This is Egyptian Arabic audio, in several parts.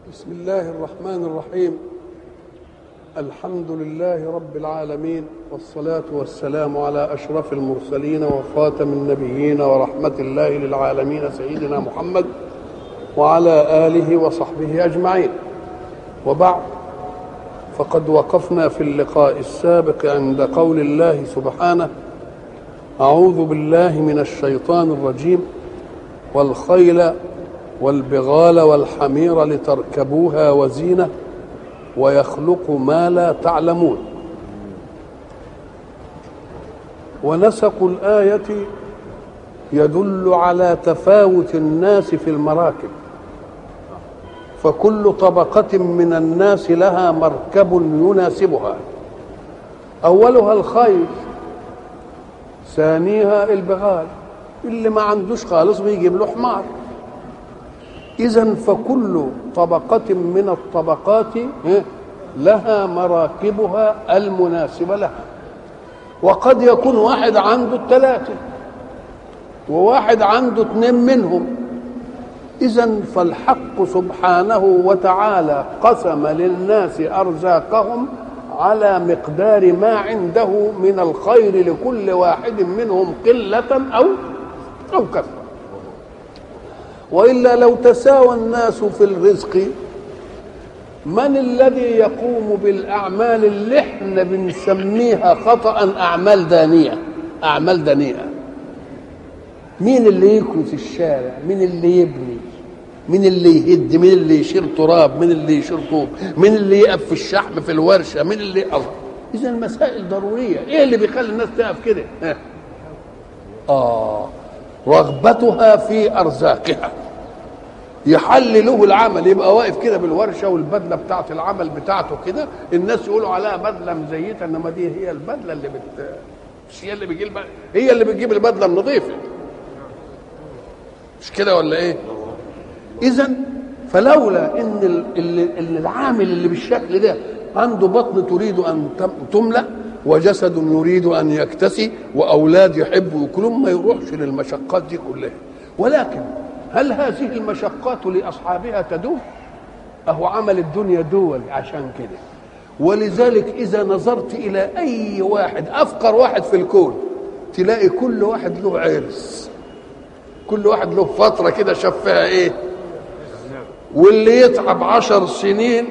بسم الله الرحمن الرحيم الحمد لله رب العالمين والصلاة والسلام على أشرف المرسلين وخاتم النبيين ورحمة الله للعالمين سيدنا محمد وعلى آله وصحبه أجمعين وبعد فقد وقفنا في اللقاء السابق عند قول الله سبحانه أعوذ بالله من الشيطان الرجيم والخيل والبغال والحمير لتركبوها وزينه ويخلق ما لا تعلمون ونسق الايه يدل على تفاوت الناس في المراكب فكل طبقه من الناس لها مركب يناسبها اولها الخيل ثانيها البغال اللي ما عندوش خالص بيجيب له حمار إذا فكل طبقة من الطبقات لها مراكبها المناسبة لها وقد يكون واحد عنده الثلاثة وواحد عنده اثنين منهم إذا فالحق سبحانه وتعالى قسم للناس أرزاقهم على مقدار ما عنده من الخير لكل واحد منهم قلة أو أو كثرة والا لو تساوى الناس في الرزق من الذي يقوم بالاعمال اللي احنا بنسميها خطا اعمال دانيه اعمال دنيئه مين اللي يكنس الشارع مين اللي يبني مين اللي يهد مين اللي يشيل تراب مين اللي يشيل طوب مين اللي يقف في الشحم في الورشه مين اللي الله اذا المسائل ضروريه ايه اللي بيخلي الناس تقف كده اه رغبتها في ارزاقها يحل له العمل يبقى واقف كده بالورشه والبدله بتاعه العمل بتاعته كده الناس يقولوا عليها بدله مزيته انما دي هي البدله اللي بت مش هي اللي بتجيب هي اللي بتجيب البدله النظيفه مش كده ولا ايه؟ اذا فلولا ان ال العامل اللي بالشكل ده عنده بطن تريد ان تملا وجسد يريد ان يكتسي واولاد يحبوا يكلهم ما يروحش للمشقات دي كلها ولكن هل هذه المشقات لاصحابها تدوم اهو عمل الدنيا دول عشان كده ولذلك اذا نظرت الى اي واحد افقر واحد في الكون تلاقي كل واحد له عرس كل واحد له فتره كده شاف فيها ايه واللي يتعب عشر سنين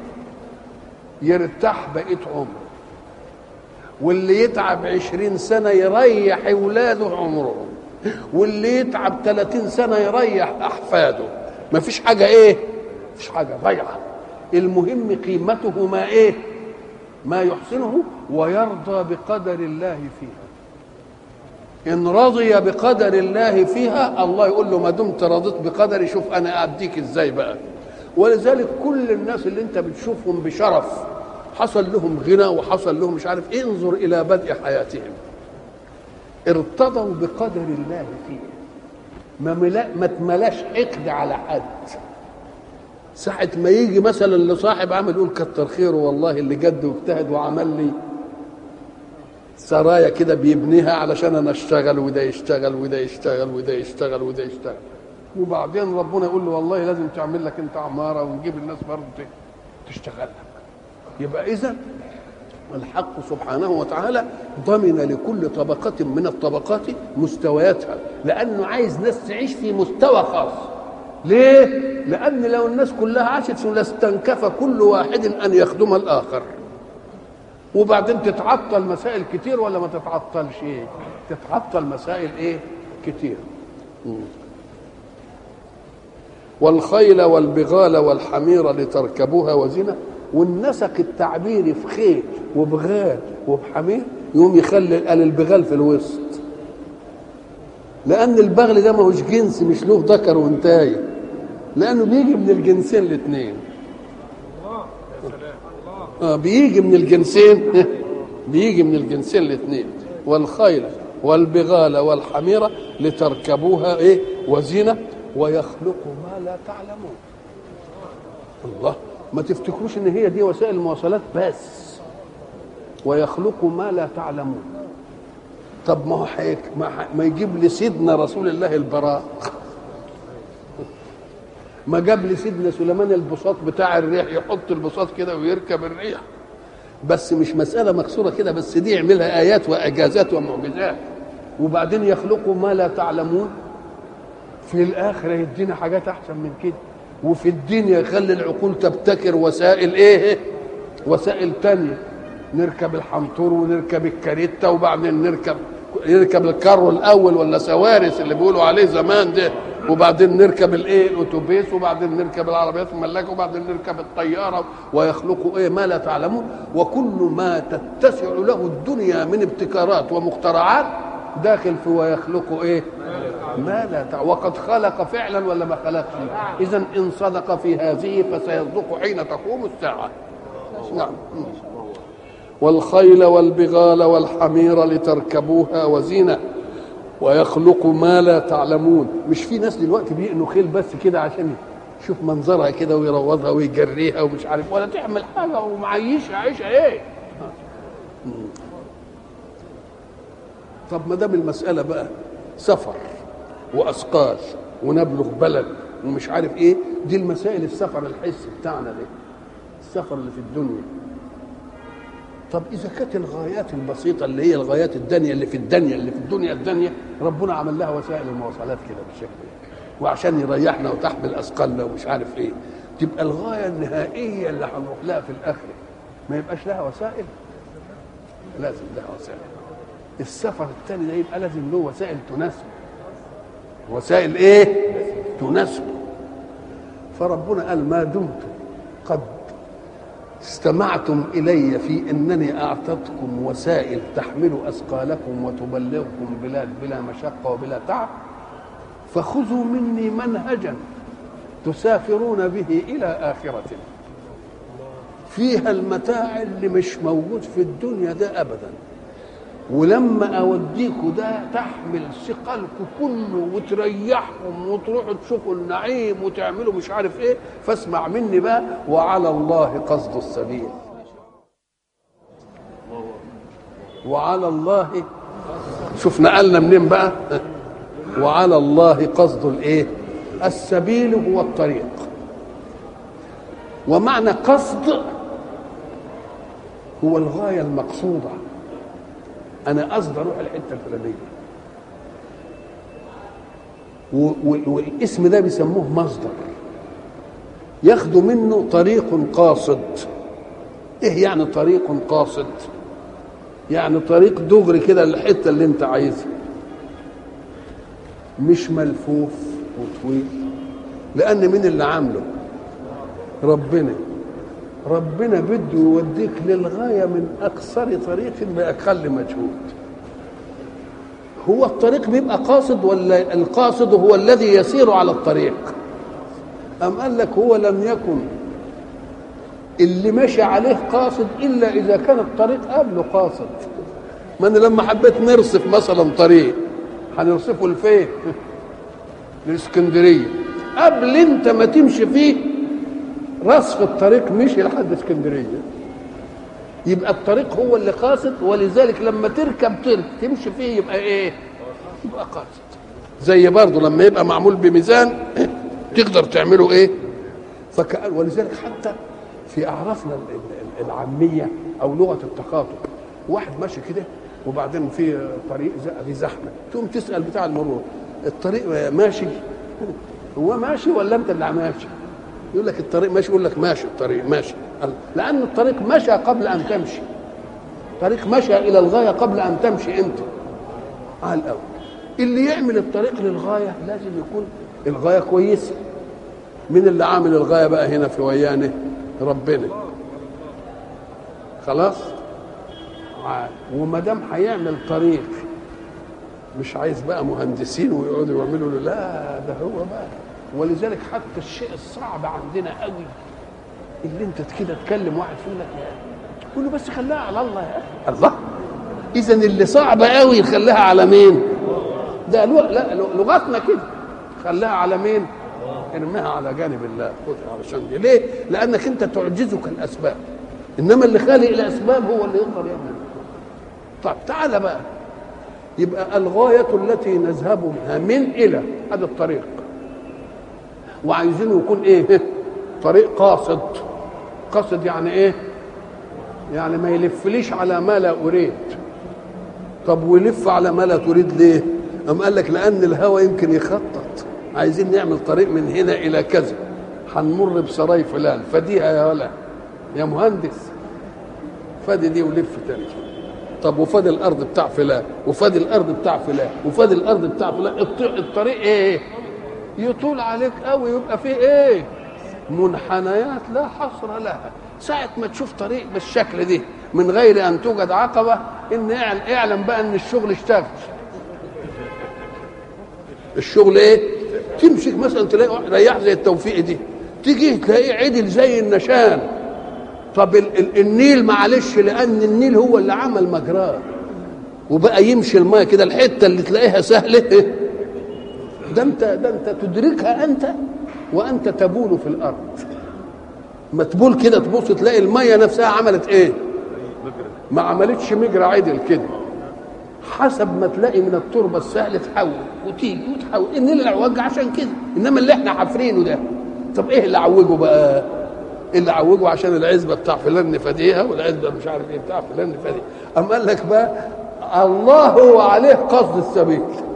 يرتاح بقيت عمره واللي يتعب عشرين سنة يريح أولاده عمرهم واللي يتعب ثلاثين سنة يريح أحفاده ما فيش حاجة إيه فيش حاجة ضيعة المهم قيمته ما إيه ما يحسنه ويرضى بقدر الله فيها إن رضي بقدر الله فيها الله يقول له ما دمت رضيت بقدري شوف أنا أديك إزاي بقى ولذلك كل الناس اللي أنت بتشوفهم بشرف حصل لهم غنى وحصل لهم مش عارف إيه انظر الى بدء حياتهم ارتضوا بقدر الله فيه ما ملا ما تملاش حقد على حد ساعة ما يجي مثلا لصاحب عمل يقول كتر خيره والله اللي جد واجتهد وعمل لي سرايا كده بيبنيها علشان انا اشتغل وده يشتغل وده يشتغل وده يشتغل وده يشتغل وبعدين ربنا يقول له والله لازم تعمل لك انت عماره ونجيب الناس برضه تشتغل لك يبقى اذا الحق سبحانه وتعالى ضمن لكل طبقة من الطبقات مستوياتها لأنه عايز ناس تعيش في مستوى خاص ليه؟ لأن لو الناس كلها عاشت لاستنكف كل واحد أن يخدم الآخر وبعدين تتعطل مسائل كتير ولا ما تتعطلش ايه؟ تتعطل مسائل ايه؟ كتير والخيل والبغال والحمير لتركبوها وزنه والنسق التعبيري في خيل وبغال وبحمير يقوم يخلي قال البغال في الوسط لان البغل ده ماهوش جنس مش له ذكر وانتاي لانه بيجي من الجنسين الاثنين آه بيجي من الجنسين بيجي من الجنسين الاثنين والخيل والبغال والحميره لتركبوها ايه وزينه ويخلق ما لا تعلمون الله ما تفتكروش ان هي دي وسائل المواصلات بس ويخلق ما لا تعلمون طب ما هو حيك ما, ما يجيب لسيدنا رسول الله البراء ما جاب لسيدنا سليمان البساط بتاع الريح يحط البساط كده ويركب الريح بس مش مسألة مكسورة كده بس دي يعملها آيات وإعجازات ومعجزات وبعدين يخلقوا ما لا تعلمون في الآخرة يدينا حاجات أحسن من كده وفي الدنيا يخلي العقول تبتكر وسائل إيه وسائل تانية نركب الحنطور ونركب الكاريتا وبعدين نركب نركب الكارو الاول ولا سوارس اللي بيقولوا عليه زمان ده وبعدين نركب الايه الاتوبيس وبعدين نركب العربيات الملاكه وبعدين نركب الطياره ويخلقوا ايه ما لا تعلمون وكل ما تتسع له الدنيا من ابتكارات ومخترعات داخل في ويخلق ايه ما لا تعلم وقد خلق فعلا ولا ما خلقش اذا ان صدق في هذه فسيصدق حين تقوم الساعه نعم والخيل والبغال والحمير لتركبوها وزينه ويخلق ما لا تعلمون مش في ناس دلوقتي بيقنوا خيل بس كده عشان يشوف منظرها كده ويروضها ويجريها ومش عارف ولا تعمل حاجه ومعيشها عيشها ايه طب ما دام المساله بقى سفر واثقال ونبلغ بلد ومش عارف ايه دي المسائل السفر الحسي بتاعنا ده السفر اللي في الدنيا طب اذا كانت الغايات البسيطه اللي هي الغايات الدنيا اللي في الدنيا اللي في الدنيا الدنيا ربنا عمل لها وسائل المواصلات كده بالشكل ده وعشان يريحنا وتحمل اثقالنا ومش عارف ايه تبقى الغايه النهائيه اللي هنروح لها في الاخره ما يبقاش لها وسائل لازم لها وسائل السفر الثاني ده يبقى لازم له وسائل تناسبه وسائل ايه تناسبه فربنا قال ما دمت قد استمعتم الي في انني اعطتكم وسائل تحمل اثقالكم وتبلغكم بلاد بلا مشقه وبلا تعب فخذوا مني منهجا تسافرون به الى اخره فيها المتاع اللي مش موجود في الدنيا ده ابدا ولما اوديكوا ده تحمل ثقلكم كله وتريحهم وتروحوا تشوفوا النعيم وتعملوا مش عارف ايه فاسمع مني بقى وعلى الله قصد السبيل وعلى الله شوف نقلنا منين بقى وعلى الله قصد الايه السبيل هو الطريق ومعنى قصد هو الغايه المقصوده انا قصدي اروح الحته الفلانيه والاسم ده بيسموه مصدر ياخدوا منه طريق قاصد ايه يعني طريق قاصد يعني طريق دغري كده للحته اللي انت عايزها مش ملفوف وطويل لان مين اللي عامله ربنا ربنا بده يوديك للغاية من أقصر طريق بأقل مجهود هو الطريق بيبقى قاصد ولا القاصد هو الذي يسير على الطريق أم قال لك هو لم يكن اللي ماشي عليه قاصد إلا إذا كان الطريق قبله قاصد ما أنا لما حبيت نرصف مثلا طريق هنرصفه لفين؟ لاسكندرية قبل أنت ما تمشي فيه رصف الطريق مشي لحد اسكندريه يبقى الطريق هو اللي قاصد ولذلك لما تركب ترك تمشي فيه يبقى ايه يبقى قاصد زي برضه لما يبقى معمول بميزان تقدر تعمله ايه فكأن ولذلك حتى في اعرافنا العاميه او لغه التخاطب واحد ماشي كده وبعدين في طريق في زحمه تقوم تسال بتاع المرور الطريق ماشي هو ماشي ولا انت اللي ماشي يقول لك الطريق ماشي يقول لك ماشي الطريق ماشي لان الطريق مشى قبل ان تمشي الطريق مشى الى الغايه قبل ان تمشي انت على الاول اللي يعمل الطريق للغايه لازم يكون الغايه كويسه مين اللي عامل الغايه بقى هنا في ويانه ربنا خلاص وما دام هيعمل طريق مش عايز بقى مهندسين ويقعدوا يعملوا له لا ده هو بقى ولذلك حتى الشيء الصعب عندنا قوي اللي انت كده تكلم واحد يقول لك تقول له بس خليها على الله يا اخي الله اذا اللي صعب قوي خليها على مين ده لا لغتنا كده خليها على مين ارميها على جانب الله خدها علشان دي ليه لانك انت تعجزك الاسباب انما اللي خالق الاسباب هو اللي يقدر يعمل طب تعالى بقى يبقى الغايه التي نذهب منها من الى هذا الطريق وعايزينه يكون ايه طريق قاصد قاصد يعني ايه يعني ما يلفليش على ما لا اريد طب ويلف على ما لا تريد ليه أم قال لك لأن الهوى يمكن يخطط عايزين نعمل طريق من هنا إلى كذا هنمر بسراي فلان فديها يا ولا يا مهندس فادي دي ولف تاني طب وفادي الارض بتاع فلان وفادي الارض بتاع فلان وفادي الارض بتاع فلان الطريق ايه يطول عليك قوي يبقى فيه ايه منحنيات لا حصر لها ساعة ما تشوف طريق بالشكل دي من غير ان توجد عقبة ان اعلم بقى ان الشغل اشتغل الشغل ايه تمسك مثلا تلاقي رياح زي التوفيق دي تيجي تلاقيه عدل زي النشان طب ال ال النيل معلش لان النيل هو اللي عمل مجراه وبقى يمشي الماء كده الحته اللي تلاقيها سهله ده انت ده انت تدركها انت وانت تبول في الارض ما تبول كده تبص تلاقي الميه نفسها عملت ايه ما عملتش مجرى عدل كده حسب ما تلاقي من التربه السهل تحول وتيجي وتحول النيل العوج عشان كده انما اللي احنا حافرينه ده طب ايه اللي عوجه بقى اللي عوجه عشان العزبه بتاع فلان نفاديها والعزبه مش عارف ايه بتاع فلان نفاديها اما قال لك بقى الله هو عليه قصد السبيل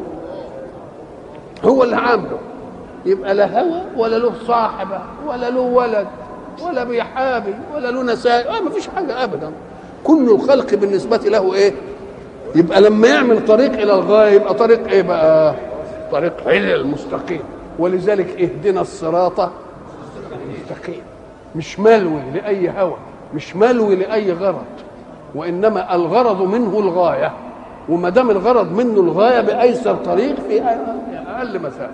هو اللي عامله يبقى لا هوى ولا له صاحبه ولا له ولد ولا بيحابي ولا له نسائل آه ما فيش حاجه ابدا كل الخلق بالنسبه له ايه يبقى لما يعمل طريق الى الغايه يبقى طريق ايه بقى طريق علل مستقيم ولذلك اهدنا الصراط المستقيم مش ملوي لاي هوى مش ملوي لاي غرض وانما الغرض منه الغايه وما دام الغرض منه الغايه بايسر طريق في اقل مسافه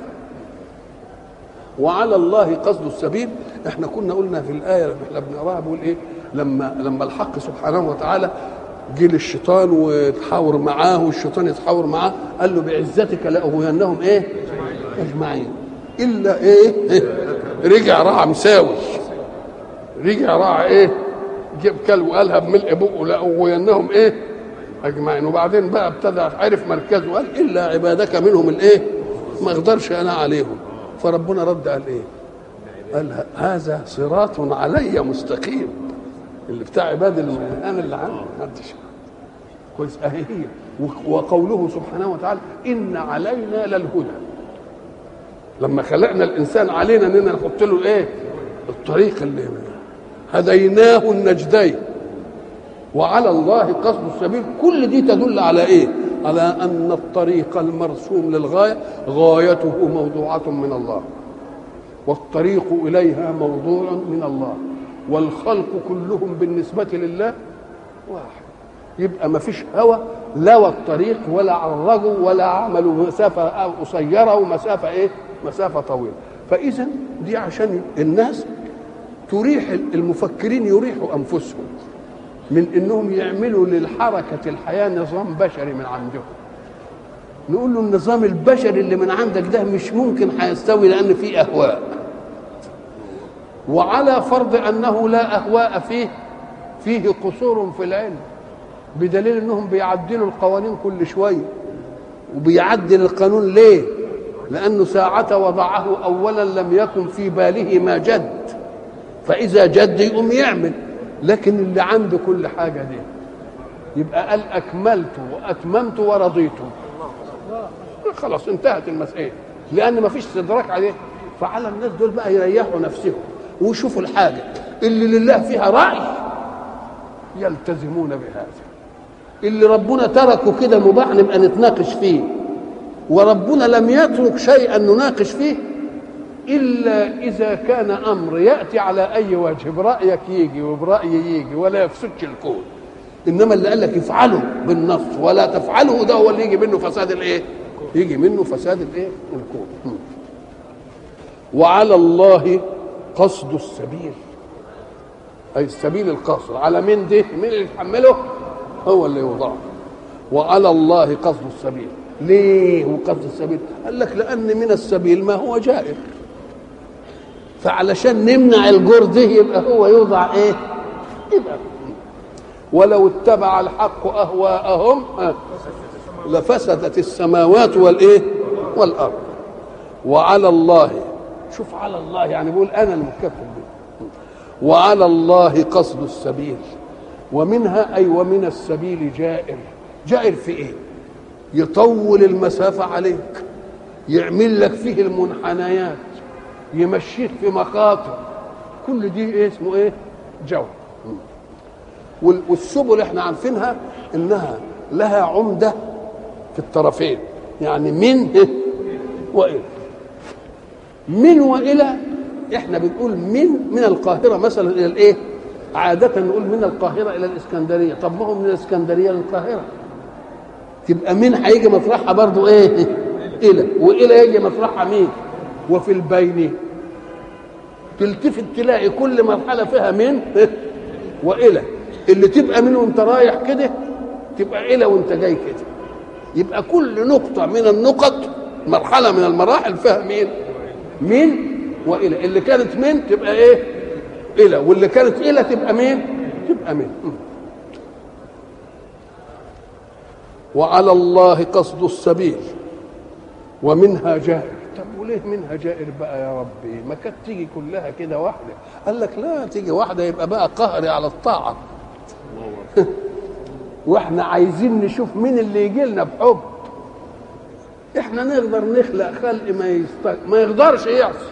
وعلى الله قصد السبيل احنا كنا قلنا في الايه اللي احنا بنقراها بيقول ايه لما لما الحق سبحانه وتعالى جه للشيطان وتحاور معاه والشيطان يتحاور معاه قال له بعزتك لاغوينهم ايه اجمعين الا ايه, إيه؟ رجع راح مساوي رجع راح ايه جاب كلب وقالها بملء بقه لاغوينهم ايه اجمعين وبعدين بقى ابتدى عرف مركزه قال الا عبادك منهم الايه ما اقدرش انا عليهم فربنا رد قال ايه قال هذا صراط علي مستقيم اللي بتاع عباد انا اللي عندي محدش كويس اهي هي وقوله سبحانه وتعالى ان علينا للهدى لما خلقنا الانسان علينا اننا نحط له الايه الطريق اللي هديناه النجدين وعلى الله قصد السبيل كل دي تدل على ايه على ان الطريق المرسوم للغايه غايته موضوعه من الله والطريق اليها موضوع من الله والخلق كلهم بالنسبه لله واحد يبقى ما فيش هوى لوى الطريق ولا عرجوا ولا عملوا مسافه قصيره ومسافه ايه مسافه طويله فاذا دي عشان الناس تريح المفكرين يريحوا انفسهم من انهم يعملوا للحركه الحياه نظام بشري من عندهم نقول له النظام البشري اللي من عندك ده مش ممكن هيستوي لان فيه اهواء وعلى فرض انه لا اهواء فيه فيه قصور في العلم بدليل انهم بيعدلوا القوانين كل شويه وبيعدل القانون ليه لانه ساعة وضعه اولا لم يكن في باله ما جد فاذا جد يقوم يعمل لكن اللي عنده كل حاجه دي يبقى قال اكملت واتممت ورضيت خلاص انتهت المسألة لأن ما فيش استدراك عليه فعلى الناس دول بقى يريحوا نفسهم ويشوفوا الحاجة اللي لله فيها رأي يلتزمون بهذا اللي ربنا تركه كده مباح نبقى نتناقش فيه وربنا لم يترك شيئا نناقش فيه إلا إذا كان أمر يأتي على أي وجه برأيك يجي وبرأيي يجي ولا يفسدش الكون إنما اللي قال لك افعله بالنص ولا تفعله ده هو اللي يجي منه فساد الإيه؟ يجي منه فساد الإيه؟ الكون وعلى الله قصد السبيل أي السبيل القاصر على مين ده؟ مين اللي يتحمله؟ هو اللي يوضعه وعلى الله قصد السبيل ليه وقصد السبيل قال لك لأن من السبيل ما هو جائر فعلشان نمنع الجور ده يبقى هو يوضع ايه يبقى ولو اتبع الحق اهواءهم لفسدت السماوات والايه والارض وعلى الله شوف على الله يعني بيقول انا المكفل به وعلى الله قصد السبيل ومنها اي ومن السبيل جائر جائر في ايه يطول المسافه عليك يعمل لك فيه المنحنيات يمشيك في مخاطر كل دي إيه اسمه ايه جو والسبل احنا عارفينها انها لها عمده في الطرفين يعني من والى من والى احنا بنقول من من القاهره مثلا الى الايه عاده نقول من القاهره الى الاسكندريه طب ما هو من الاسكندريه للقاهره تبقى من هيجي مطرحها برضو ايه الى والى يجي مطرحها مين وفي البين تلتفت تلاقي كل مرحله فيها من والى اللي تبقى منه وانت رايح كده تبقى الى وانت جاي كده يبقى كل نقطه من النقط مرحله من المراحل فيها مين من والى اللي كانت من تبقى ايه الى واللي كانت الى تبقى مين تبقى من وعلى الله قصد السبيل ومنها جائر طب وليه منها جائر بقى يا ربي ما كانت تيجي كلها كده واحده قال لك لا تيجي واحده يبقى بقى قهري على الطاعه واحنا عايزين نشوف مين اللي يجي لنا بحب احنا نقدر نخلق خلق ما يست... ما يقدرش يعصي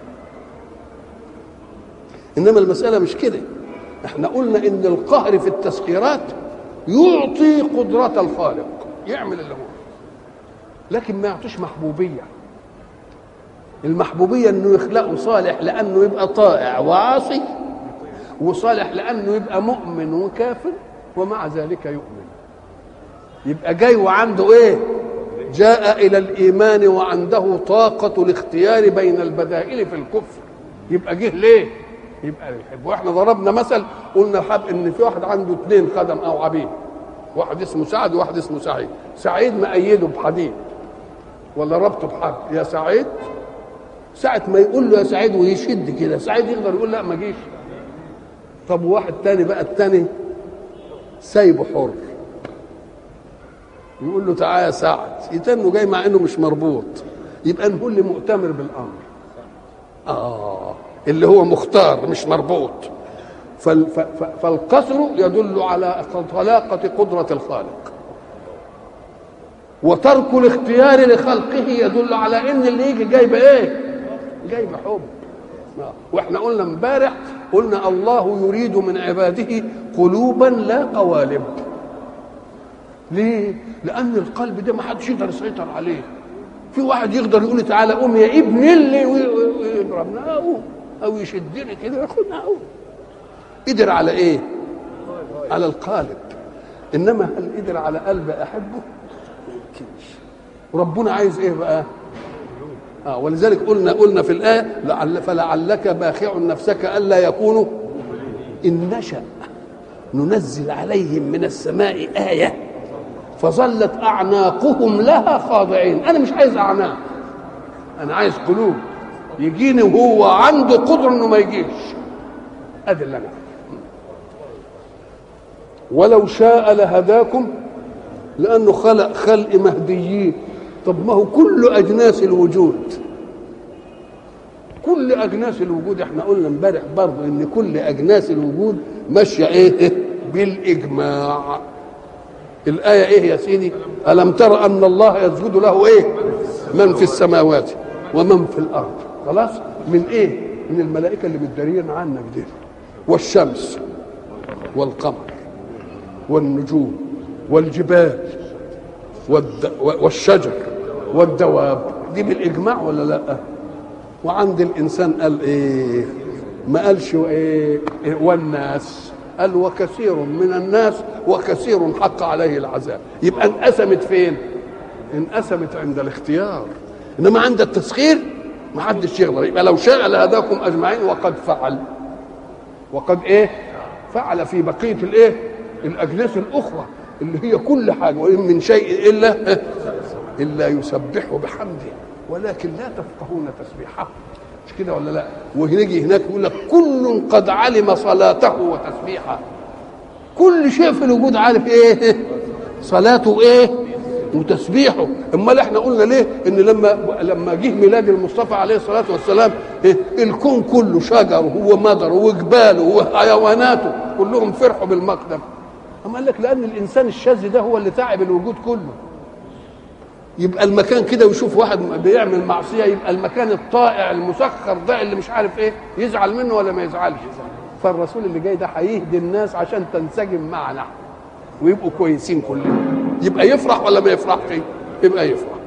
انما المساله مش كده احنا قلنا ان القهر في التسخيرات يعطي قدرة الخالق يعمل اللي هو لكن ما يعطيش محبوبية المحبوبية انه يخلقه صالح لانه يبقى طائع وعاصي وصالح لانه يبقى مؤمن وكافر ومع ذلك يؤمن يبقى جاي وعنده ايه جاء الى الايمان وعنده طاقة الاختيار بين البدائل في الكفر يبقى جه ليه يبقى يحب واحنا ضربنا مثل قلنا حب ان في واحد عنده اثنين خدم او عبيد واحد اسمه سعد وواحد اسمه سعيد سعيد مأيده بحديد ولا ربطه بحبل يا سعيد ساعة ما يقول له يا سعيد ويشد كده سعيد يقدر يقول لا ما جيش طب واحد تاني بقى التاني سايبه حر يقول له تعالى يا سعد يتنه جاي مع انه مش مربوط يبقى نقول لي مؤتمر بالامر اه اللي هو مختار مش مربوط فالقصر يدل على طلاقة قدرة الخالق وترك الاختيار لخلقه يدل على ان اللي يجي جايب ايه جايب حب واحنا قلنا امبارح قلنا الله يريد من عباده قلوبا لا قوالب ليه لان القلب ده ما حدش يقدر يسيطر عليه في واحد يقدر يقول تعالى قوم يا ابن اللي ويضربنا او او يشدني كده وياخدنا او قدر على ايه على القالب انما هل قدر على قلب احبه يمكنش وربنا عايز ايه بقى اه ولذلك قلنا قلنا في الايه لعل فلعلك باخع نفسك الا يكونوا ان نشا ننزل عليهم من السماء ايه فظلت اعناقهم لها خاضعين انا مش عايز اعناق انا عايز قلوب يجيني وهو عنده قدره انه ما يجيش ادي اللي انا ولو شاء لهداكم لانه خلق خلق مهديين طب ما هو كل اجناس الوجود كل اجناس الوجود احنا قلنا امبارح برضه ان كل اجناس الوجود ماشيه ايه بالاجماع الايه ايه يا سيدي الم تر ان الله يسجد له ايه من في السماوات ومن في الارض خلاص من ايه من الملائكه اللي متدارين عنك دي والشمس والقمر والنجوم والجبال والد... والشجر والدواب دي بالاجماع ولا لا وعند الانسان قال ايه ما قالش ايه والناس قال وكثير من الناس وكثير حق عليه العذاب يبقى انقسمت فين انقسمت عند الاختيار انما عند التسخير ما حدش يقدر يبقى لو شاء لهداكم اجمعين وقد فعل وقد ايه فعل في بقيه الايه الاجناس الاخرى اللي هي كل حاجه وان من شيء الا الا يسبحه بحمده ولكن لا تفقهون تسبيحه مش كده ولا لا ونيجي هناك يقول لك كل قد علم صلاته وتسبيحه كل شيء في الوجود عارف ايه صلاته ايه وتسبيحه امال احنا قلنا ليه ان لما لما جه ميلاد المصطفى عليه الصلاه والسلام إيه؟ الكون كله شجره ومدره وجباله وحيواناته كلهم فرحوا بالمقدم أما قال لك لأن الإنسان الشاذ ده هو اللي تعب الوجود كله يبقى المكان كده ويشوف واحد بيعمل معصيه يبقى المكان الطائع المسخر ده اللي مش عارف ايه يزعل منه ولا ما يزعلش فالرسول اللي جاي ده هيهدي الناس عشان تنسجم معنا ويبقوا كويسين كلهم يبقى يفرح ولا ما يفرحش يبقى يفرح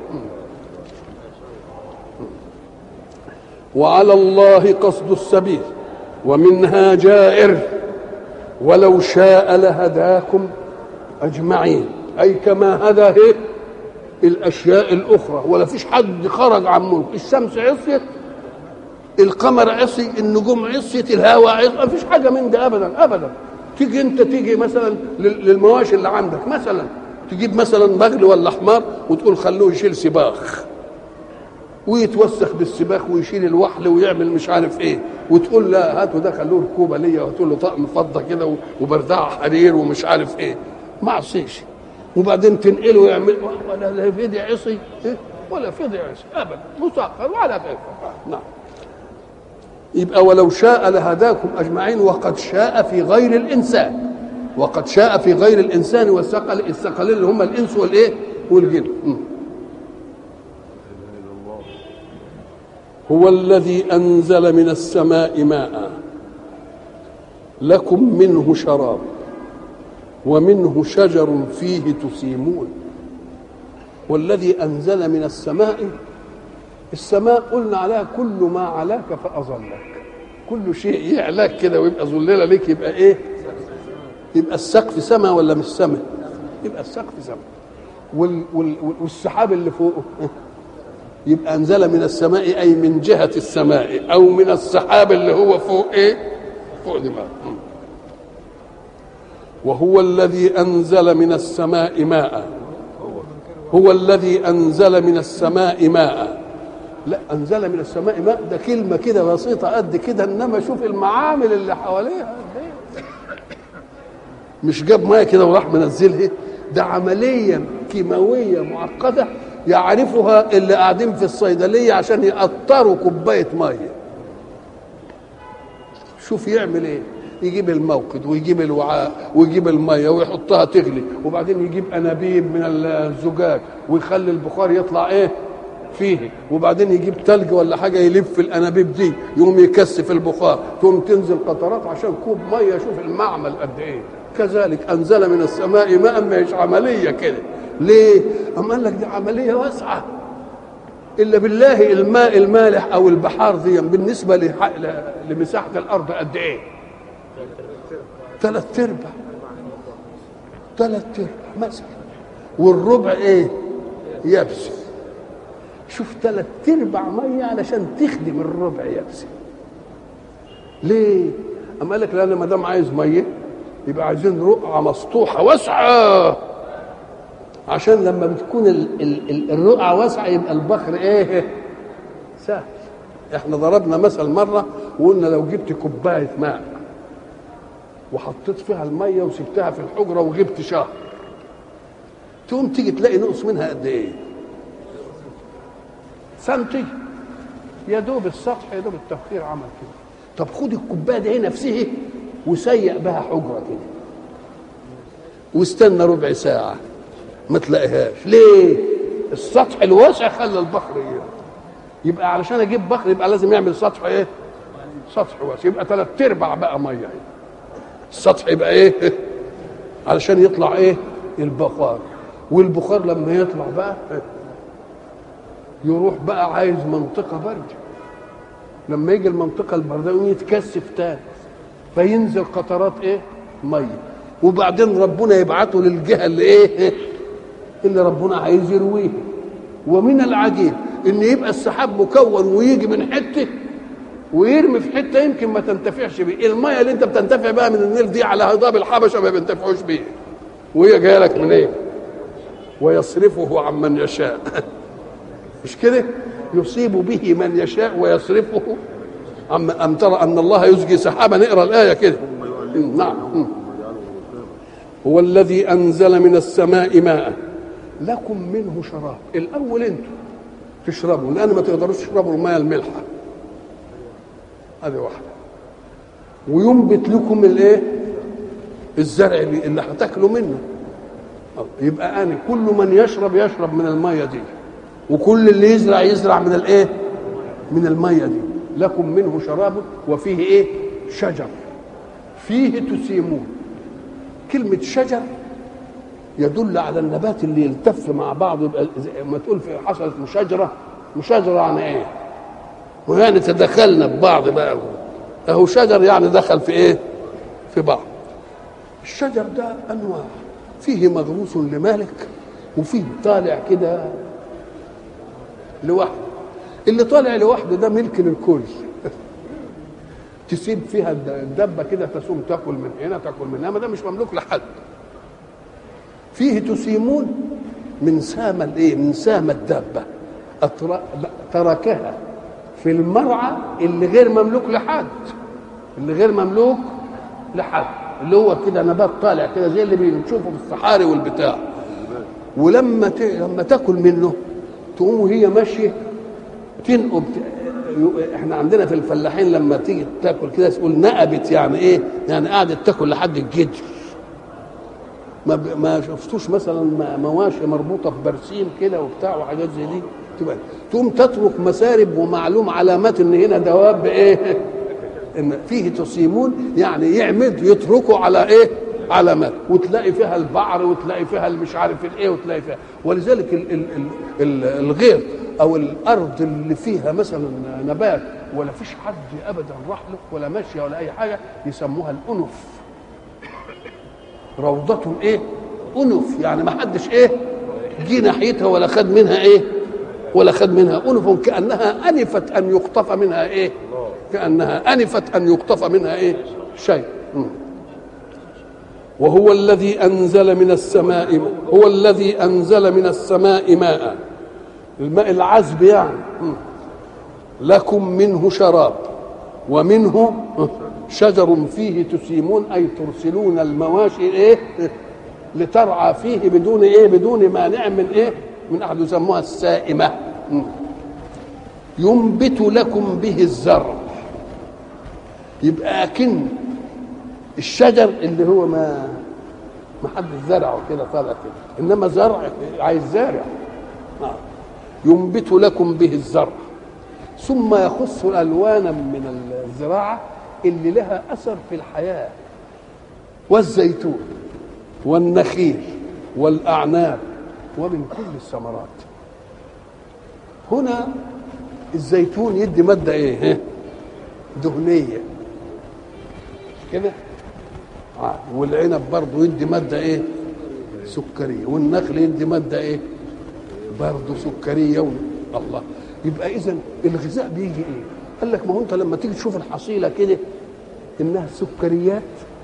وعلى الله قصد السبيل ومنها جائر ولو شاء لهداكم اجمعين اي كما هدى إيه؟ الاشياء الاخرى ولا فيش حد خرج عن ملك الشمس عصيت القمر عصي النجوم عصيت الهواء عصي ما فيش حاجه من ده ابدا ابدا تيجي انت تيجي مثلا للمواشي اللي عندك مثلا تجيب مثلا بغل ولا حمار وتقول خلوه يشيل سباخ ويتوسخ بالسباخ ويشيل الوحل ويعمل مش عارف ايه وتقول لا هاتوا ده خلوه ركوبه ليا وتقول له طقم فضه كده وبردعه حرير ومش عارف ايه ما عصيش وبعدين تنقله ويعمل ولا لا فدي عصي إيه؟ ولا فدي عصي ابدا مسخر ولا فدي نعم يبقى ولو شاء لهداكم اجمعين وقد شاء في غير الانسان وقد شاء في غير الانسان والثقل الثقلين اللي هم الانس والايه والجن هو الذي انزل من السماء ماء لكم منه شراب ومنه شجر فيه تسيمون والذي انزل من السماء السماء قلنا عليها كل ما علاك فاظلك كل شيء يعلاك كده ويبقى ظلله لك يبقى ايه يبقى السقف سماء ولا مش سماء يبقى السقف سماء وال وال والسحاب اللي فوقه يبقى انزل من السماء اي من جهه السماء او من السحاب اللي هو فوق ايه فوق دماغ وهو الذي انزل من السماء ماء هو الذي انزل من السماء ماء لا انزل من السماء ماء ده كلمه كده بسيطه قد كده انما شوف المعامل اللي حواليها قد ايه مش جاب ماء كده وراح منزلها ده عمليه كيماويه معقده يعرفها اللي قاعدين في الصيدليه عشان يقطروا كوبايه ميه شوف يعمل ايه يجيب الموقد ويجيب الوعاء ويجيب الميه ويحطها تغلي وبعدين يجيب انابيب من الزجاج ويخلي البخار يطلع ايه فيه وبعدين يجيب تلج ولا حاجه يلف الانابيب دي يقوم يكثف البخار تقوم تنزل قطرات عشان كوب ميه شوف المعمل قد ايه كذلك انزل من السماء ماء مش عمليه كده ليه؟ أم قال لك دي عمليه واسعه الا بالله الماء المالح او البحار دي بالنسبه لمساحه الارض قد ايه؟ ثلاث ارباع ثلاث ارباع مثلا والربع ايه؟ يبس شوف ثلاث ارباع ميه علشان تخدم الربع يبس ليه؟ أما قال لك لا ما دام عايز ميه يبقى عايزين رقعه مسطوحه واسعه عشان لما بتكون ال ال ال الرقعه واسعه يبقى البخر ايه؟ سهل احنا ضربنا مثل مره وقلنا لو جبت كوبايه ماء وحطيت فيها الميه وسبتها في الحجره وغبت شهر تقوم تيجي تلاقي نقص منها قد ايه؟ سنتي يا دوب السطح يا دوب التبخير عمل كده طب خد الكوبايه دي نفسها وسيق بها حجره كده واستنى ربع ساعه ما تلاقيهاش ليه؟ السطح الواسع خلى البخر ايه؟ يبقى علشان اجيب بخر يبقى لازم يعمل سطح ايه؟ سطح واسع يبقى ثلاث ارباع بقى ميه السطح يبقى ايه؟ علشان يطلع ايه؟ البخار والبخار لما يطلع بقى يروح بقى عايز منطقه بارده لما يجي المنطقه البارده يقوم يتكثف تاني فينزل قطرات ايه؟ ميه وبعدين ربنا يبعته للجهه اللي ايه؟ اللي ربنا عايز يرويها ومن العجيب ان يبقى السحاب مكون ويجي من حته ويرمي في حته يمكن ما تنتفعش بيه الميه اللي انت بتنتفع بها من النيل دي على هضاب الحبشه ما بينتفعوش بيه وهي جايه لك منين إيه؟ ويصرفه عن من يشاء مش كده يصيب به من يشاء ويصرفه أم, أم ترى أن الله يزجي سحابا نقرأ الآية كده نعم هو الذي أنزل من السماء ماء لكم منه شراب الأول أنتم تشربوا لأن ما تقدروش تشربوا الماء الملحة هذه واحده وينبت لكم الايه الزرع اللي هتاكلوا منه يبقى انا كل من يشرب يشرب من الميه دي وكل اللي يزرع يزرع من الايه من الميه دي لكم منه شراب وفيه ايه شجر فيه تسيمون كلمة شجر يدل على النبات اللي يلتف مع بعض يبقى ما تقول في حصلت مشاجرة مشاجرة يعني ايه؟ ويعني تدخلنا ببعض بقى اهو شجر يعني دخل في ايه؟ في بعض الشجر ده انواع فيه مغروس لمالك وفيه طالع كده لوحده اللي طالع لوحده ده ملك للكل تسيب فيها الدبه كده تسوم تاكل من هنا تاكل من هنا ما ده مش مملوك لحد فيه تسيمون من سام الايه من سام الدابه تركها في المرعى اللي غير مملوك لحد اللي غير مملوك لحد اللي هو كده نبات طالع كده زي اللي بنشوفه في الصحاري والبتاع ولما ت... لما تاكل منه تقوم وهي ماشيه تنقب احنا عندنا في الفلاحين لما تيجي تاكل كده تقول نقبت يعني ايه؟ يعني قعدت تاكل لحد الجدر ما ب... ما شفتوش مثلا مواشي مربوطه ببرسيم كده وبتاع وحاجات زي دي تبقى تقوم تترك مسارب ومعلوم علامات ان هنا دواب ايه؟ ان فيه تصيمون يعني يعمد يتركوا على ايه؟ علامات وتلاقي فيها البعر وتلاقي فيها المش عارف الايه وتلاقي فيها ولذلك ال ال ال الغيط او الارض اللي فيها مثلا نبات ولا فيش حد ابدا راح له ولا ماشيه ولا اي حاجه يسموها الانف روضة ايه انف يعني ما حدش ايه جه ناحيتها ولا خد منها ايه ولا خد منها انف كانها انفت ان يقطف منها ايه كانها انفت ان يقطف منها ايه شيء وهو الذي انزل من السماء هو الذي انزل من السماء ماء الماء العذب يعني لكم منه شراب ومنه شجر فيه تسيمون اي ترسلون المواشي ايه لترعى فيه بدون ايه بدون مانع من ايه من احد يسموها السائمه ينبت لكم به الزرع يبقى اكن الشجر اللي هو ما ما حد زرعه كده طالع كده انما زرع عايز زارع آه. ينبت لكم به الزرع ثم يخص الوانا من الزراعه اللي لها اثر في الحياه والزيتون والنخيل والاعناب ومن كل الثمرات هنا الزيتون يدي ماده ايه دهنيه كده آه. والعنب برضه يدي ماده ايه سكريه والنخل يدي ماده ايه برضه سكريه و... الله يبقى اذا الغذاء بيجي ايه قال لك ما هو انت لما تيجي تشوف الحصيله كده انها سكريات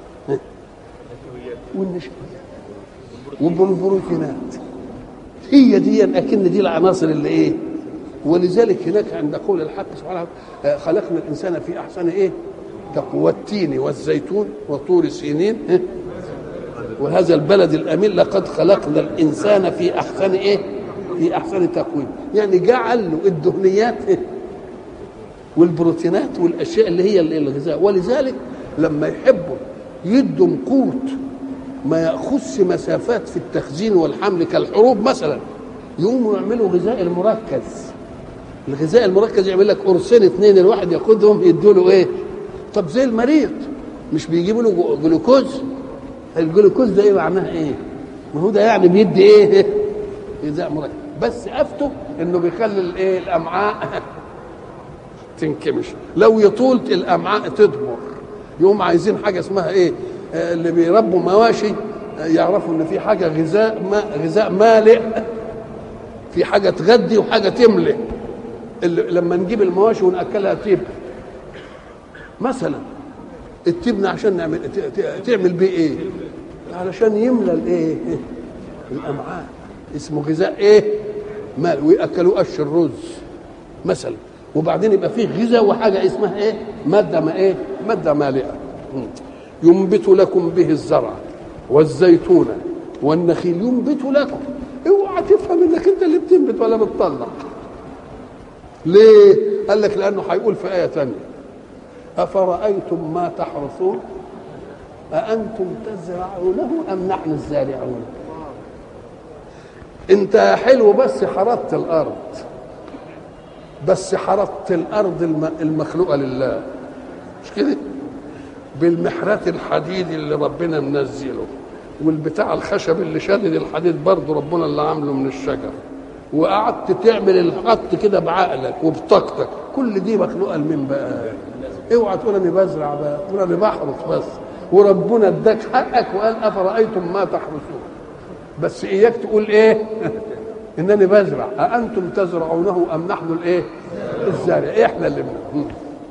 والنشويات والبروتينات هي دي اكن دي العناصر اللي ايه ولذلك هناك عند قول الحق سبحانه وتعالى خلقنا الانسان في احسن ايه تقوى التين والزيتون وطور سينين إيه؟ وهذا البلد الامين لقد خلقنا الانسان في احسن ايه في احسن تقويم يعني جعل له الدهنيات إيه؟ والبروتينات والاشياء اللي هي الغذاء ولذلك لما يحبوا يدوا قوت ما ياخذش مسافات في التخزين والحمل كالحروب مثلا يقوموا يعملوا غذاء المركز الغذاء المركز يعمل لك قرصين اثنين الواحد ياخدهم يدوا له ايه طب زي المريض مش بيجيبوا له جلوكوز الجلوكوز ده ايه معناه ايه ما هو ده يعني بيدي ايه غذاء مركز بس افته انه بيخلي الايه الامعاء تنكمش لو يطول الامعاء تدمر يقوم عايزين حاجه اسمها ايه آه اللي بيربوا مواشي آه يعرفوا ان في حاجه غذاء ما غذاء مالئ في حاجه تغذي وحاجه تملئ لما نجيب المواشي وناكلها تيب مثلا التبن عشان نعمل تعمل بيه ايه علشان يملى الايه الامعاء اسمه غذاء ايه مال وياكلوا قش الرز مثلا وبعدين يبقى فيه غذاء وحاجه اسمها ايه ماده ما ايه ماده مالئه ينبت لكم به الزرع والزيتون والنخيل ينبت لكم اوعى تفهم انك انت اللي بتنبت ولا بتطلع ليه قال لك لانه هيقول في ايه ثانيه أفرأيتم ما تحرثون أأنتم تزرعونه أم نحن الزارعون أنت حلو بس حرثت الأرض بس حرثت الأرض المخلوقة لله مش كده بالمحرات الحديد اللي ربنا منزله والبتاع الخشب اللي شادد الحديد برضه ربنا اللي عامله من الشجر وقعدت تعمل الخط كده بعقلك وبطاقتك كل دي مخلوقه لمين بقى اوعى تقول انا بزرع بقى تقول انا بحرث بس وربنا اداك حقك وقال افرايتم ما تحرثون بس اياك تقول ايه انني بزرع اانتم تزرعونه ام نحن الايه الزارع احنا اللي من.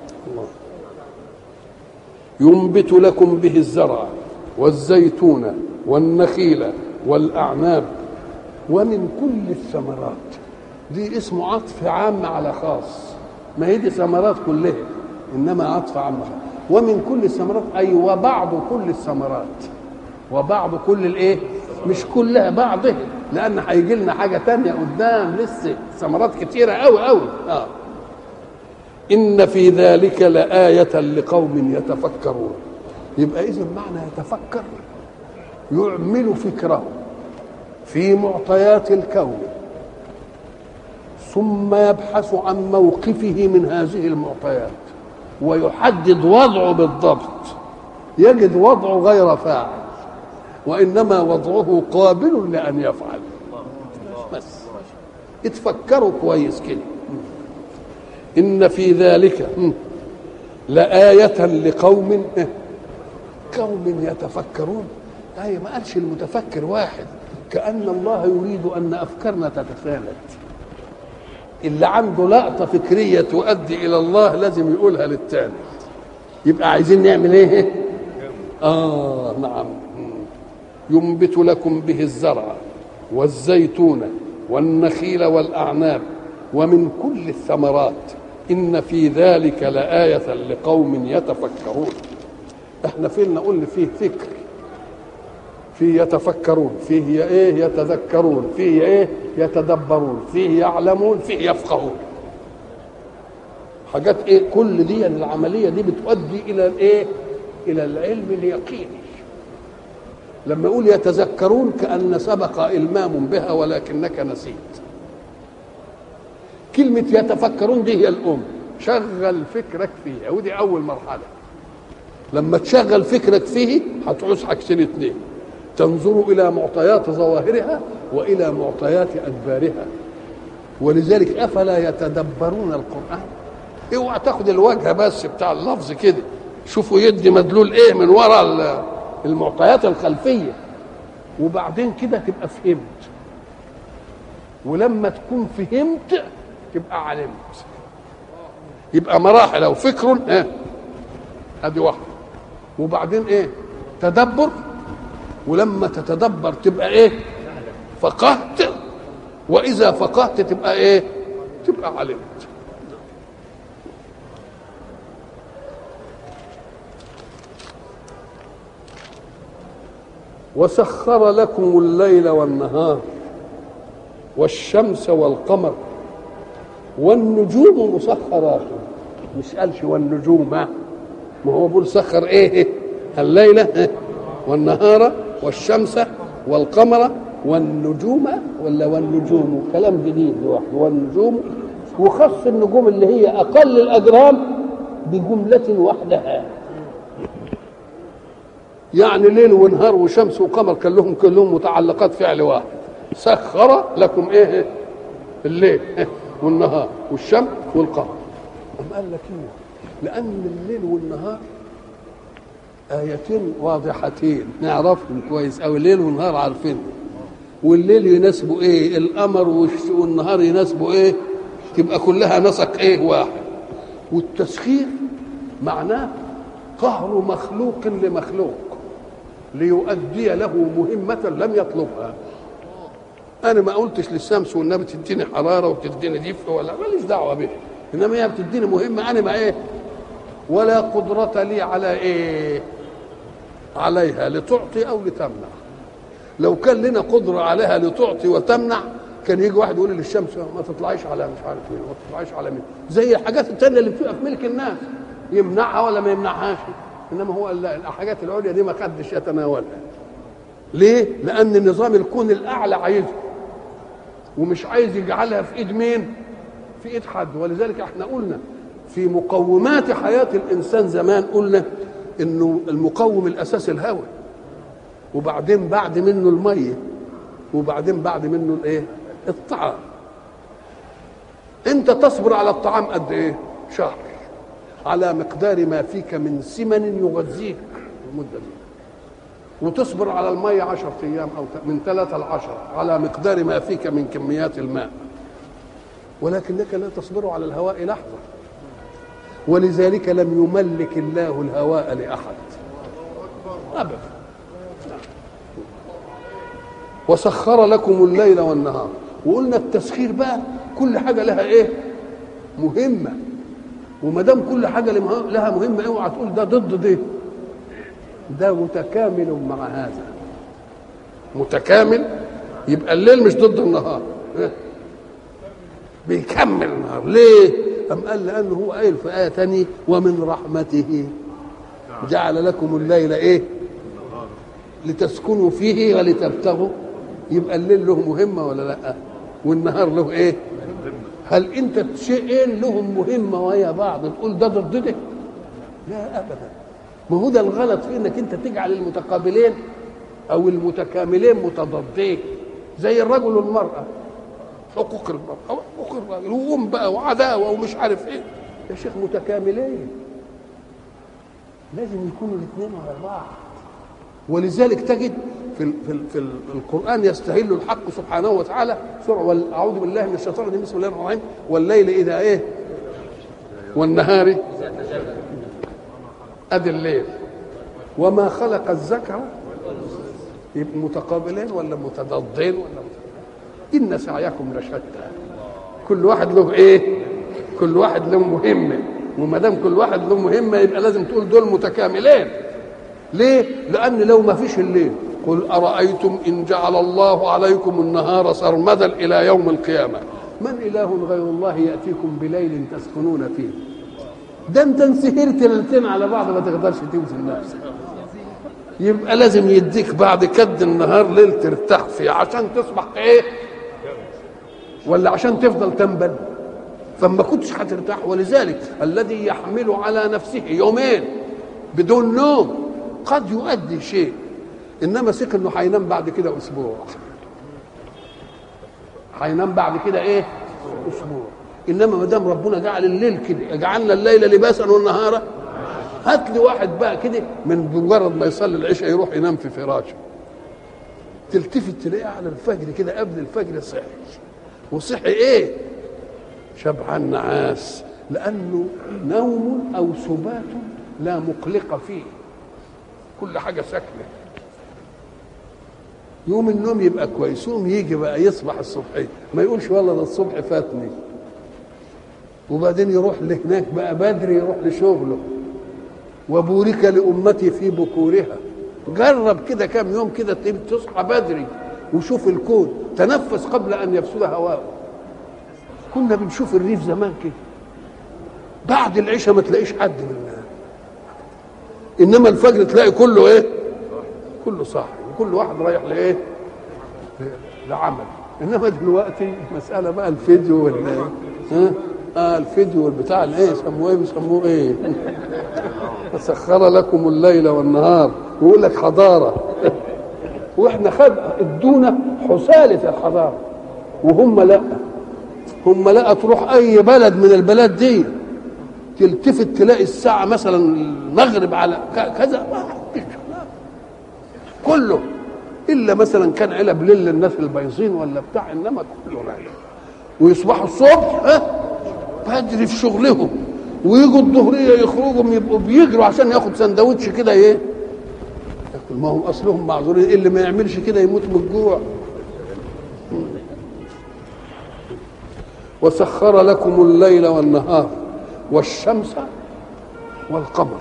ينبت لكم به الزرع والزيتون والنخيل والاعناب ومن كل الثمرات دي اسمه عطف عام على خاص ما هي دي ثمرات كلها انما عطف عام خاص ومن كل الثمرات اي وبعض كل الثمرات وبعض كل الايه مش كلها بعضها لان هيجي لنا حاجه تانية قدام لسه ثمرات كتيره قوي قوي اه ان في ذلك لايه لقوم يتفكرون يبقى اذا معنى يتفكر يعمل فكره في معطيات الكون ثم يبحث عن موقفه من هذه المعطيات ويحدد وضعه بالضبط يجد وضعه غير فاعل وانما وضعه قابل لان يفعل بس اتفكروا كويس كده ان في ذلك لآية لقوم قوم يتفكرون أي ما قالش المتفكر واحد كأن الله يريد أن أفكارنا تتفاوت اللي عنده لقطة فكرية تؤدي إلى الله لازم يقولها للتاني يبقى عايزين نعمل إيه؟ آه نعم ينبت لكم به الزرع والزيتون والنخيل والأعناب ومن كل الثمرات إن في ذلك لآية لقوم يتفكرون احنا فين نقول فيه فكر فيه يتفكرون فيه ايه يتذكرون فيه ايه يتدبرون فيه يعلمون فيه يفقهون حاجات ايه كل دي العمليه دي بتؤدي الى الايه الى العلم اليقيني لما يقول يتذكرون كان سبق المام بها ولكنك نسيت كلمه يتفكرون دي هي الام شغل فكرك فيها ودي اول مرحله لما تشغل فكرك فيه هتعوز حاجتين اتنين تنظر الى معطيات ظواهرها والى معطيات ادبارها ولذلك افلا يتدبرون القران اوعى تاخد الوجه بس بتاع اللفظ كده شوفوا يدي مدلول ايه من وراء المعطيات الخلفيه وبعدين كده تبقى فهمت ولما تكون فهمت تبقى علمت يبقى مراحل او فكر ايه ادي واحده وبعدين ايه تدبر ولما تتدبر تبقى ايه فقهت واذا فقهت تبقى ايه تبقى علمت وسخر لكم الليل والنهار والشمس والقمر والنجوم مسخرات مش قالش والنجوم ما هو بيقول سخر ايه الليله والنهار والشمس والقمر والنجوم ولا والنجوم كلام جديد لوحده والنجوم وخص النجوم اللي هي اقل الاجرام بجمله وحدها يعني ليل ونهار وشمس وقمر كان لهم كلهم متعلقات فعل واحد سخر لكم ايه الليل والنهار والشمس والقمر أم قال لك ايه لان الليل والنهار آيتين واضحتين نعرفهم كويس أو الليل والنهار عارفين والليل يناسبه إيه القمر والنهار يناسبه إيه تبقى كلها نسق إيه واحد والتسخير معناه قهر مخلوق لمخلوق ليؤدي له مهمة لم يطلبها أنا ما قلتش للشمس والنبي بتديني حرارة وبتديني دفء ولا ماليش دعوة بها إنما هي بتديني مهمة أنا ما إيه ولا قدرة لي على إيه عليها لتعطي أو لتمنع لو كان لنا قدرة عليها لتعطي وتمنع كان يجي واحد يقول للشمس ما تطلعيش على مش عارف مين ما تطلعيش على مين زي الحاجات التانية اللي بتبقى في ملك الناس يمنعها ولا ما يمنعهاش انما هو لا الحاجات العليا دي ما حدش يتناولها ليه لان نظام الكون الاعلى عايزها ومش عايز يجعلها في ايد مين في ايد حد ولذلك احنا قلنا في مقومات حياه الانسان زمان قلنا انه المقوم الاساسي الهواء وبعدين بعد منه الميه وبعدين بعد منه الايه الطعام انت تصبر على الطعام قد ايه شهر على مقدار ما فيك من سمن يغذيك المده دي وتصبر على المية عشرة أيام أو من ثلاثة لعشرة على مقدار ما فيك من كميات الماء ولكنك لا تصبر على الهواء لحظة ولذلك لم يملك الله الهواء لأحد أبدا وسخر لكم الليل والنهار وقلنا التسخير بقى كل حاجة لها إيه مهمة وما دام كل حاجة لها مهمة اوعى تقول ده ضد دي ده متكامل مع هذا متكامل يبقى الليل مش ضد النهار بيكمل النهار ليه أم قال لأنه هو قايل في آية تانية ومن رحمته جعل لكم الليل إيه لتسكنوا فيه ولتبتغوا يبقى الليل له مهمة ولا لا والنهار له إيه هل أنت شيئين لهم مهمة ويا بعض تقول ده ضد ده لا أبدا ما هو ده الغلط في انك انت تجعل المتقابلين او المتكاملين متضادين زي الرجل والمراه حقوق المراه وحقوق الرجل وام بقى وعداوه ومش عارف ايه يا شيخ متكاملين لازم يكونوا الاثنين على بعض ولذلك تجد في في في القران يستهل الحق سبحانه وتعالى سورة اعوذ بالله من الشيطان الرجيم بسم الله الرحمن الرحيم والليل اذا ايه والنهار ادي الليل وما خلق الذكر يبقوا متقابلين ولا متضادين ولا متضادين. ان سعيكم لشتى كل واحد له ايه كل واحد له مهمه وما دام كل واحد له مهمه يبقى لازم تقول دول متكاملين ليه لان لو ما فيش الليل قل ارايتم ان جعل الله عليكم النهار سرمدا الى يوم القيامه من اله غير الله ياتيكم بليل تسكنون فيه ده انت انسهرت ليلتين على بعض ما تقدرش توزن نفسك يبقى لازم يديك بعد كد النهار ليل ترتاح فيه عشان تصبح ايه ولا عشان تفضل تنبل فما كنتش هترتاح ولذلك الذي يحمل على نفسه يومين بدون نوم قد يؤدي شيء انما ثق انه هينام بعد كده اسبوع هينام بعد كده ايه اسبوع انما ما دام ربنا جعل الليل كده جعلنا الليل لباسا والنهار هات لي واحد بقى كده من مجرد ما يصلي العشاء يروح ينام في فراشه تلتفت تلاقيه على الفجر كده قبل الفجر صحي وصحي ايه شبعان نعاس لانه نوم او سبات لا مقلق فيه كل حاجه ساكنه يوم النوم يبقى كويس يوم يجي بقى يصبح الصبح ما يقولش والله ده الصبح فاتني وبعدين يروح لهناك بقى بدري يروح لشغله وبورك لأمتي في بكورها جرب كده كام يوم كده تصحى بدري وشوف الكون تنفس قبل أن يفسد هواءه كنا بنشوف الريف زمان كده بعد العشاء ما تلاقيش حد من انما الفجر تلاقي كله ايه كله صاحي وكل واحد رايح لايه لعمل انما دلوقتي مساله بقى الفيديو ولا ها آه الفيديو والبتاع الايه يسموه ايه بيسموه ايه فسخر لكم الليل والنهار ويقول لك حضاره واحنا خد ادونا حساله الحضاره وهم لا هم لا تروح اي بلد من البلاد دي تلتفت تلاقي الساعه مثلا المغرب على كذا كله الا مثلا كان علب ليل للناس البيضين ولا بتاع انما كله رايح ويصبحوا الصبح ها بدري في شغلهم ويجوا الظهريه يخرجوا يبقوا بيجروا عشان ياخد سندوتش كده ايه ياكل ما هم اصلهم معذورين اللي ما يعملش كده يموت من الجوع وسخر لكم الليل والنهار والشمس والقمر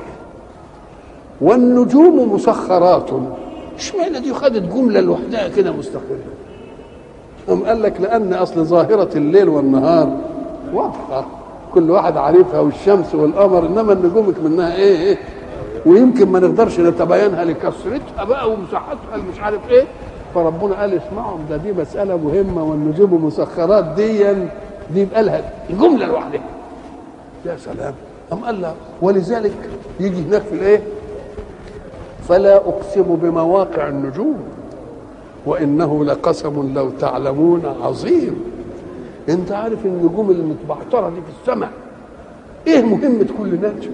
والنجوم مسخرات اشمعنى دي خدت جمله لوحدها كده مستقله أم قال لك لأن أصل ظاهرة الليل والنهار واضحة كل واحد عارفها والشمس والقمر انما النجوم منها ايه ايه ويمكن ما نقدرش نتبينها لكثرتها بقى ومساحتها مش عارف ايه فربنا قال اسمعوا ده دي مساله مهمه والنجوم مسخرات دي دي يبقى لها جمله لوحدها يا سلام أم قال لا ولذلك يجي هناك في الايه فلا اقسم بمواقع النجوم وانه لقسم لو تعلمون عظيم انت عارف النجوم اللي متبعتره دي في السماء ايه مهمه كل نجم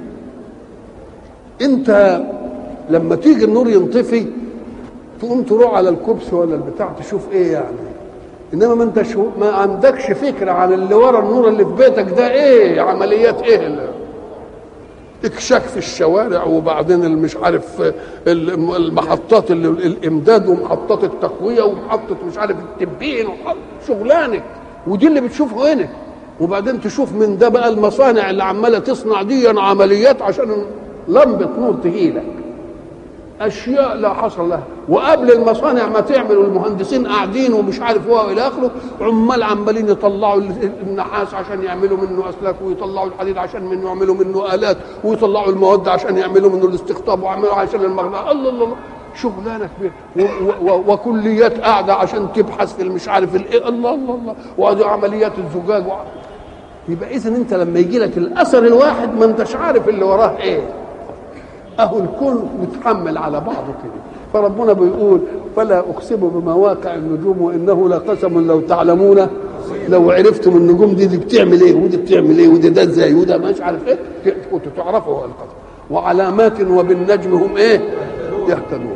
انت لما تيجي النور ينطفي تقوم تروح على الكبس ولا البتاع تشوف ايه يعني انما ما انت شو ما عندكش فكره عن اللي ورا النور اللي في بيتك ده ايه عمليات ايه اللي اكشاك في الشوارع وبعدين مش عارف المحطات اللي الامداد ومحطات التقويه ومحطه مش عارف التبين شغلانك ودي اللي بتشوفه هنا وبعدين تشوف من ده بقى المصانع اللي عماله تصنع دي عمليات عشان لمبه نور تجيلك اشياء لا حصر لها وقبل المصانع ما تعمل والمهندسين قاعدين ومش عارف هو الى اخره عمال عمالين يطلعوا النحاس عشان يعملوا منه اسلاك ويطلعوا الحديد عشان منه يعملوا منه الات ويطلعوا المواد عشان يعملوا منه الاستقطاب ويعملوا عشان المغنى الله الله, الله. شغلانه كبيره وكليات قاعده عشان تبحث في المش عارف الايه الله الله الله وادي عمليات الزجاج و... يبقى اذا انت لما يجي لك الاثر الواحد ما انتش عارف اللي وراه ايه اهو الكون متحمل على بعضه كده فربنا بيقول فلا اقسم بمواقع النجوم وانه لقسم لو تعلمون لو عرفتم النجوم دي, دي بتعمل ايه ودي بتعمل ايه ودي ده ازاي وده مش عارف ايه كنتوا تعرفوا هو القسم وعلامات وبالنجم هم ايه يهتدون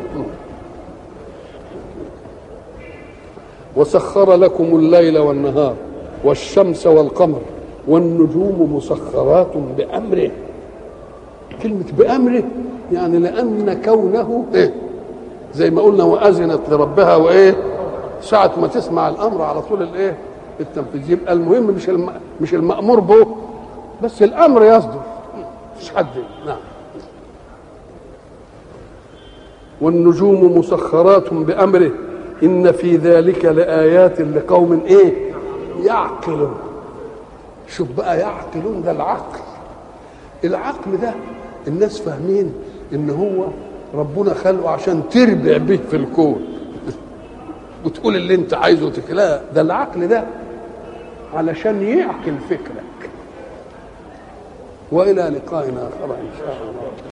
وسخر لكم الليل والنهار والشمس والقمر والنجوم مسخرات بامره كلمة بأمره يعني لأن كونه إيه؟ زي ما قلنا وأذنت لربها وإيه؟ ساعة ما تسمع الأمر على طول الإيه؟ التنفيذ يبقى المهم مش الم... مش المأمور به بس الأمر يصدر مش حد نعم والنجوم مسخرات بأمره إن في ذلك لآيات لقوم إيه؟ يعقلون شوف بقى يعقلون ده العقل العقل ده الناس فاهمين ان هو ربنا خلقه عشان تربع به في الكون وتقول اللي انت عايزه لا ده العقل ده علشان يعقل فكرك والى لقائنا اخر ان شاء الله